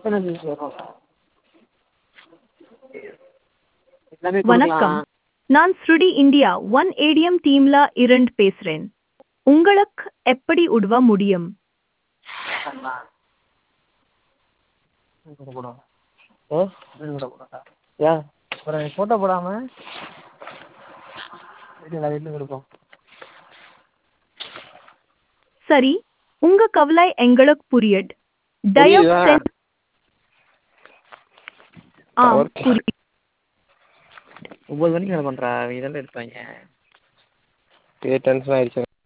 எத்தனை ஜூஸ் வரும் எல்லாமே வணக்கம் கொடுக்கலாம் நான் ஸ்ருடி இந்தியா ஒன் ஏடிஎம் டீம்ல இருந்து பேசுறேன் உங்களுக்கு எப்படி உதவ முடியும் போடக்கூடாது ஓ போடக்கூடாதா ஏன் அப்புறம் ஃபோட்டோ போடாமல் வீட்டில் வீட்டில் கொடுப்போம் சரி உங்க கவலை எங்களுக்கு புரியுது தயவு புரியுதா? செஞ்சு ஆ Okay. புரியுது ஒம்பது மணிக்கு என்ன பண்ணுறா இதெல்லாம் எடுப்பாங்க இதே டென்ஷன் ஆயிடுச்சு